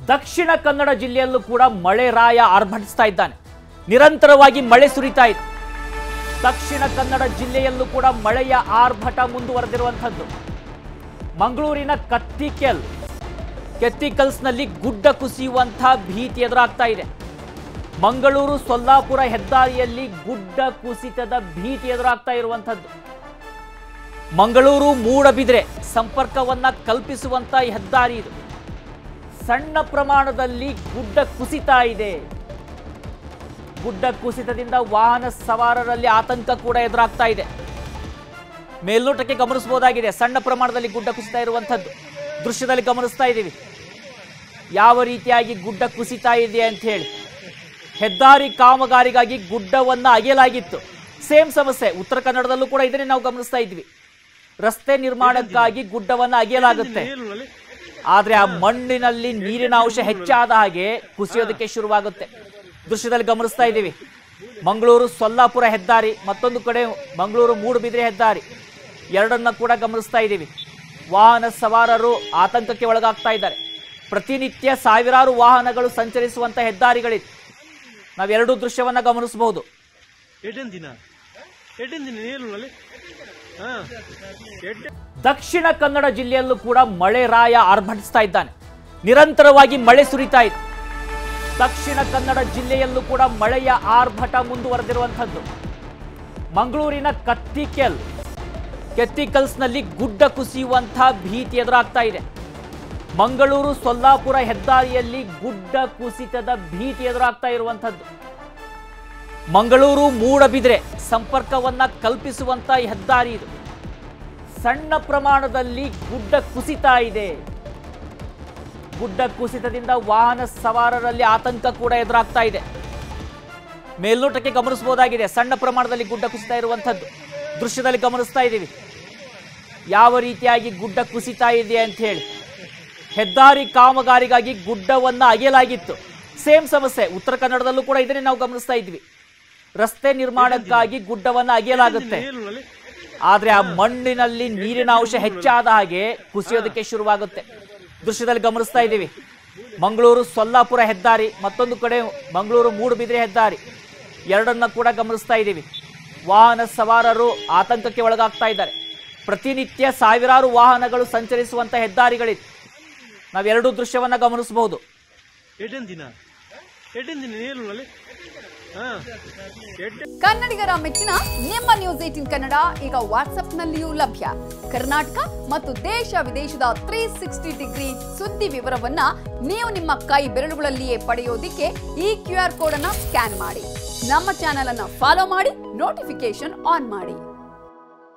ದಕ್ಷಿಣ ಕನ್ನಡ ಜಿಲ್ಲೆಯಲ್ಲೂ ಕೂಡ ಮಳೆ ರಾಯ ಆರ್ಭಟಿಸ್ತಾ ಇದ್ದಾನೆ ನಿರಂತರವಾಗಿ ಮಳೆ ಸುರಿತಾ ಇದೆ ದಕ್ಷಿಣ ಕನ್ನಡ ಜಿಲ್ಲೆಯಲ್ಲೂ ಕೂಡ ಮಳೆಯ ಆರ್ಭಟ ಮುಂದುವರೆದಿರುವಂಥದ್ದು ಮಂಗಳೂರಿನ ಕತ್ತಿಕೆಲ್ ಕೆತ್ತಿಕಲ್ಸ್ನಲ್ಲಿ ಗುಡ್ಡ ಕುಸಿಯುವಂಥ ಭೀತಿ ಎದುರಾಗ್ತಾ ಇದೆ ಮಂಗಳೂರು ಸೊಲ್ಲಾಪುರ ಹೆದ್ದಾರಿಯಲ್ಲಿ ಗುಡ್ಡ ಕುಸಿತದ ಭೀತಿ ಎದುರಾಗ್ತಾ ಇರುವಂಥದ್ದು ಮಂಗಳೂರು ಮೂಡಬಿದ್ರೆ ಸಂಪರ್ಕವನ್ನ ಕಲ್ಪಿಸುವಂತ ಹೆದ್ದಾರಿ ಇದು ಸಣ್ಣ ಪ್ರಮಾಣದಲ್ಲಿ ಗುಡ್ಡ ಕುಸಿತಾ ಇದೆ ಗುಡ್ಡ ಕುಸಿತದಿಂದ ವಾಹನ ಸವಾರರಲ್ಲಿ ಆತಂಕ ಕೂಡ ಎದುರಾಗ್ತಾ ಇದೆ ಮೇಲ್ನೋಟಕ್ಕೆ ಗಮನಿಸಬಹುದಾಗಿದೆ ಸಣ್ಣ ಪ್ರಮಾಣದಲ್ಲಿ ಗುಡ್ಡ ಕುಸಿತಾ ಇರುವಂಥದ್ದು ದೃಶ್ಯದಲ್ಲಿ ಗಮನಿಸ್ತಾ ಇದ್ದೀವಿ ಯಾವ ರೀತಿಯಾಗಿ ಗುಡ್ಡ ಕುಸಿತಾ ಇದೆ ಅಂತ ಹೇಳಿ ಹೆದ್ದಾರಿ ಕಾಮಗಾರಿಗಾಗಿ ಗುಡ್ಡವನ್ನ ಅಗೆಯಲಾಗಿತ್ತು ಸೇಮ್ ಸಮಸ್ಯೆ ಉತ್ತರ ಕನ್ನಡದಲ್ಲೂ ಕೂಡ ಇದನ್ನೇ ನಾವು ಗಮನಿಸ್ತಾ ಇದ್ವಿ ರಸ್ತೆ ನಿರ್ಮಾಣಕ್ಕಾಗಿ ಗುಡ್ಡವನ್ನ ಅಗೆಯಲಾಗುತ್ತೆ ಆದ್ರೆ ಆ ಮಣ್ಣಿನಲ್ಲಿ ನೀರಿನ ಅಂಶ ಹೆಚ್ಚಾದ ಹಾಗೆ ಕುಸಿಯೋದಕ್ಕೆ ಶುರುವಾಗುತ್ತೆ ದೃಶ್ಯದಲ್ಲಿ ಗಮನಿಸ್ತಾ ಇದ್ದೀವಿ ಮಂಗಳೂರು ಸೊಲ್ಲಾಪುರ ಹೆದ್ದಾರಿ ಮತ್ತೊಂದು ಕಡೆ ಮಂಗಳೂರು ಮೂಡುಬಿದ್ರೆ ಹೆದ್ದಾರಿ ಎರಡನ್ನ ಕೂಡ ಗಮನಿಸ್ತಾ ಇದ್ದೀವಿ ವಾಹನ ಸವಾರರು ಆತಂಕಕ್ಕೆ ಒಳಗಾಗ್ತಾ ಇದ್ದಾರೆ ಪ್ರತಿನಿತ್ಯ ಸಾವಿರಾರು ವಾಹನಗಳು ಸಂಚರಿಸುವಂತ ಹೆದ್ದಾರಿಗಳಿದೆ ನಾವೆರಡೂ ದೃಶ್ಯವನ್ನ ಗಮನಿಸಬಹುದು ಎಡ್ಡೆನ್ ದಿನ ಎಡ್ಡೆನ್ ದಿನ ನೀರುಳ್ಳಿ ಹಾ ಎಡ್ಡೆ ದಕ್ಷಿಣ ಕನ್ನಡ ಜಿಲ್ಲೆಯಲ್ಲೂ ಕೂಡ ಮಳೆ ರಾಯ ಆರ್ಭಟಿಸ್ತಾ ಇದ್ದಾನೆ ನಿರಂತರವಾಗಿ ಮಳೆ ಸುರಿತಾ ಇದೆ ದಕ್ಷಿಣ ಕನ್ನಡ ಜಿಲ್ಲೆಯಲ್ಲೂ ಕೂಡ ಮಳೆಯ ಆರ್ಭಟ ಮುಂದುವರೆದಿರುವಂಥದ್ದು ಮಂಗಳೂರಿನ ಕತ್ತಿಕೆಲ್ ಕೆತ್ತಿಕಲ್ಸ್ನಲ್ಲಿ ಗುಡ್ಡ ಕುಸಿಯುವಂಥ ಭೀತಿ ಎದುರಾಗ್ತಾ ಇದೆ ಮಂಗಳೂರು ಸೊಲ್ಲಾಪುರ ಹೆದ್ದಾರಿಯಲ್ಲಿ ಗುಡ್ಡ ಕುಸಿತದ ಭೀತಿ ಎದುರಾಗ್ತಾ ಇರುವಂಥದ್ದು ಮಂಗಳೂರು ಮೂಡಬಿದ್ರೆ ಸಂಪರ್ಕವನ್ನ ಕಲ್ಪಿಸುವಂತ ಹೆದ್ದಾರಿ ಇದು ಸಣ್ಣ ಪ್ರಮಾಣದಲ್ಲಿ ಗುಡ್ಡ ಕುಸಿತಾ ಇದೆ ಗುಡ್ಡ ಕುಸಿತದಿಂದ ವಾಹನ ಸವಾರರಲ್ಲಿ ಆತಂಕ ಕೂಡ ಎದುರಾಗ್ತಾ ಇದೆ ಮೇಲ್ನೋಟಕ್ಕೆ ಗಮನಿಸಬಹುದಾಗಿದೆ ಸಣ್ಣ ಪ್ರಮಾಣದಲ್ಲಿ ಗುಡ್ಡ ಕುಸಿತಾ ಇರುವಂಥದ್ದು ದೃಶ್ಯದಲ್ಲಿ ಗಮನಿಸ್ತಾ ಇದ್ದೀವಿ ಯಾವ ರೀತಿಯಾಗಿ ಗುಡ್ಡ ಕುಸಿತಾ ಇದೆ ಅಂತ ಹೇಳಿ ಹೆದ್ದಾರಿ ಕಾಮಗಾರಿಗಾಗಿ ಗುಡ್ಡವನ್ನ ಅಗೆಯಲಾಗಿತ್ತು ಸೇಮ್ ಸಮಸ್ಯೆ ಉತ್ತರ ಕನ್ನಡದಲ್ಲೂ ಕೂಡ ಇದನ್ನೇ ನಾವು ಗಮನಿಸ್ತಾ ಇದ್ವಿ ರಸ್ತೆ ನಿರ್ಮಾಣಕ್ಕಾಗಿ ಗುಡ್ಡವನ್ನ ಅಗೆಯಲಾಗುತ್ತೆ ನೀರುಳ್ಳಿ ಆದ್ರೆ ಆ ಮಣ್ಣಿನಲ್ಲಿ ನೀರಿನ ಅಂಶ ಹೆಚ್ಚಾದ ಹಾಗೆ ಕುಸಿಯೋದಕ್ಕೆ ಶುರುವಾಗುತ್ತೆ ದೃಶ್ಯದಲ್ಲಿ ಗಮನಿಸ್ತಾ ಇದ್ದೀವಿ ಮಂಗಳೂರು ಸೊಲ್ಲಾಪುರ ಹೆದ್ದಾರಿ ಮತ್ತೊಂದು ಕಡೆ ಮಂಗಳೂರು ಮೂಡುಬಿದ್ರೆ ಹೆದ್ದಾರಿ ಎರಡನ್ನ ಕೂಡ ಗಮನಿಸ್ತಾ ಇದ್ದೀವಿ ವಾಹನ ಸವಾರರು ಆತಂಕಕ್ಕೆ ಒಳಗಾಗ್ತಾ ಇದ್ದಾರೆ ಪ್ರತಿನಿತ್ಯ ಸಾವಿರಾರು ವಾಹನಗಳು ಸಂಚರಿಸುವಂತ ಹೆದ್ದಾರಿಗಳಿದೆ ನಾವೆರಡೂ ದೃಶ್ಯವನ್ನ ಗಮನಿಸಬಹುದು ಎಡ್ಡೆನ್ ದಿನ ಎಡ್ಡೆನ್ ದಿನ ನೀರುಳ್ಳಿ ಹಾ ಎಡ್ಡೆ ಕನ್ನಡಿಗರ ಮೆಚ್ಚಿನ ನಿಮ್ಮ ನ್ಯೂಸ್ ಏಟಿನ್ ಕನ್ನಡ ಈಗ ವಾಟ್ಸ್ಆಪ್ನಲ್ಲಿಯೂ ಲಭ್ಯ ಕರ್ನಾಟಕ ಮತ್ತು ದೇಶ ವಿದೇಶದ ತ್ರೀ ಸಿಕ್ಸ್ಟಿ ಡಿಗ್ರಿ ಸುದ್ದಿ ವಿವರವನ್ನ ನೀವು ನಿಮ್ಮ ಕೈ ಬೆರಳುಗಳಲ್ಲಿಯೇ ಪಡೆಯೋದಿಕ್ಕೆ ಈ ಕ್ಯೂ ಆರ್ ಕೋಡ್ ಅನ್ನ ಸ್ಕ್ಯಾನ್ ಮಾಡಿ ನಮ್ಮ ಚಾನೆಲ್ ಅನ್ನ ಫಾಲೋ ಮಾಡಿ ನೋಟಿಫಿಕೇಶನ್ ಆನ್ ಮಾಡಿ